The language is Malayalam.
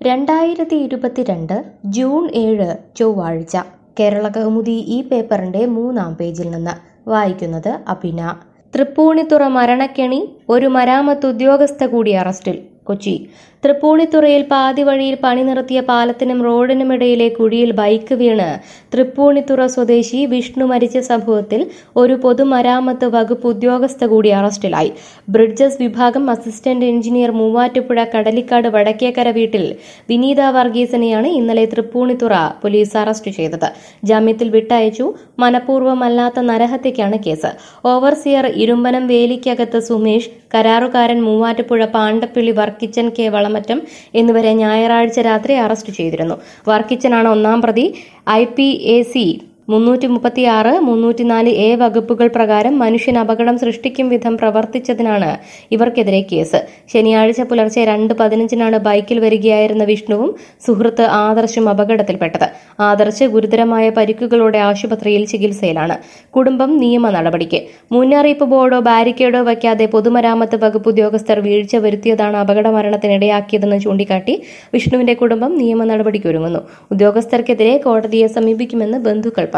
രണ്ടായിരത്തി ഇരുപത്തിരണ്ട് ജൂൺ ഏഴ് ചൊവ്വാഴ്ച കേരള കൗമുദി ഈ പേപ്പറിന്റെ മൂന്നാം പേജിൽ നിന്ന് വായിക്കുന്നത് അഭിന തൃപ്പൂണിത്തുറ മരണക്കെണി ഒരു മരാമത്ത് ഉദ്യോഗസ്ഥ കൂടി അറസ്റ്റിൽ കൊച്ചി തൃപ്പൂണിത്തുറയിൽ പാതി വഴിയിൽ പണി നിർത്തിയ പാലത്തിനും റോഡിനുമിടയിലെ കുഴിയിൽ ബൈക്ക് വീണ് തൃപ്പൂണിത്തുറ സ്വദേശി വിഷ്ണു മരിച്ച സംഭവത്തിൽ ഒരു പൊതുമരാമത്ത് വകുപ്പ് ഉദ്യോഗസ്ഥ കൂടി അറസ്റ്റിലായി ബ്രിഡ്ജസ് വിഭാഗം അസിസ്റ്റന്റ് എഞ്ചിനീയർ മൂവാറ്റുപുഴ കടലിക്കാട് വടക്കേക്കര വീട്ടിൽ വിനീത വർഗീസിനെയാണ് ഇന്നലെ തൃപ്പൂണിത്തുറ പോലീസ് അറസ്റ്റ് ചെയ്തത് ജാമ്യത്തിൽ വിട്ടയച്ചു മനഃപൂർവ്വമല്ലാത്ത നരഹത്യക്കാണ് കേസ് ഓവർസിയർ ഇരുമ്പനം വേലിക്കകത്ത് സുമേഷ് കരാറുകാരൻ മൂവാറ്റുപുഴ പാണ്ടപ്പിള്ളി വർക്കിച്ചൻ കെ വളമറ്റം എന്നിവരെ ഞായറാഴ്ച രാത്രി അറസ്റ്റ് ചെയ്തിരുന്നു വർക്കിച്ചനാണ് ഒന്നാം പ്രതി ഐ പി എ സി മുന്നൂറ്റി മുപ്പത്തിയാറ് മുന്നൂറ്റിനാല് എ വകുപ്പുകൾ പ്രകാരം മനുഷ്യന് അപകടം സൃഷ്ടിക്കും വിധം പ്രവർത്തിച്ചതിനാണ് ഇവർക്കെതിരെ കേസ് ശനിയാഴ്ച പുലർച്ചെ രണ്ട് പതിനഞ്ചിനാണ് ബൈക്കിൽ വരികയായിരുന്ന വിഷ്ണുവും സുഹൃത്ത് ആദർശും അപകടത്തിൽപ്പെട്ടത് ആദർശ് ഗുരുതരമായ പരിക്കുകളോടെ ആശുപത്രിയിൽ ചികിത്സയിലാണ് കുടുംബം നിയമ നടപടിക്ക് മുന്നറിയിപ്പ് ബോർഡോ ബാരിക്കേഡോ വയ്ക്കാതെ പൊതുമരാമത്ത് വകുപ്പ് ഉദ്യോഗസ്ഥർ വീഴ്ച വരുത്തിയതാണ് അപകട മരണത്തിനിടയാക്കിയതെന്ന് ചൂണ്ടിക്കാട്ടി വിഷ്ണുവിന്റെ കുടുംബം നിയമ നടപടിക്കൊരുങ്ങുന്നു ഉദ്യോഗസ്ഥർക്കെതിരെ കോടതിയെ സമീപിക്കുമെന്ന് ബന്ധുക്കൾ